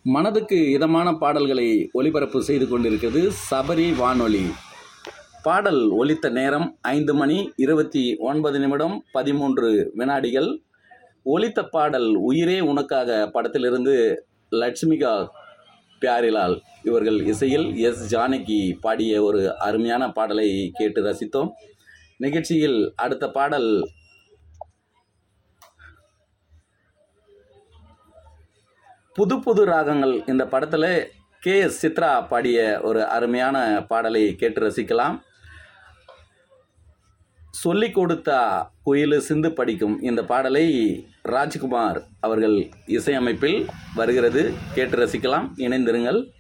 மனதுக்கு இதமான பாடல்களை ஒளிபரப்பு செய்து கொண்டிருக்கிறது சபரி வானொலி பாடல் ஒலித்த நேரம் ஐந்து மணி இருபத்தி ஒன்பது நிமிடம் பதிமூன்று வினாடிகள் ஒலித்த பாடல் உயிரே உனக்காக படத்திலிருந்து லட்சுமிகா பியாரிலால் இவர்கள் இசையில் எஸ் ஜானகி பாடிய ஒரு அருமையான பாடலை கேட்டு ரசித்தோம் நிகழ்ச்சியில் அடுத்த பாடல் புது புது ராகங்கள் இந்த படத்தில் கே எஸ் சித்ரா பாடிய ஒரு அருமையான பாடலை கேட்டு ரசிக்கலாம் சொல்லி கொடுத்தா குயிலு சிந்து படிக்கும் இந்த பாடலை ராஜ்குமார் அவர்கள் இசையமைப்பில் வருகிறது கேட்டு ரசிக்கலாம் இணைந்திருங்கள்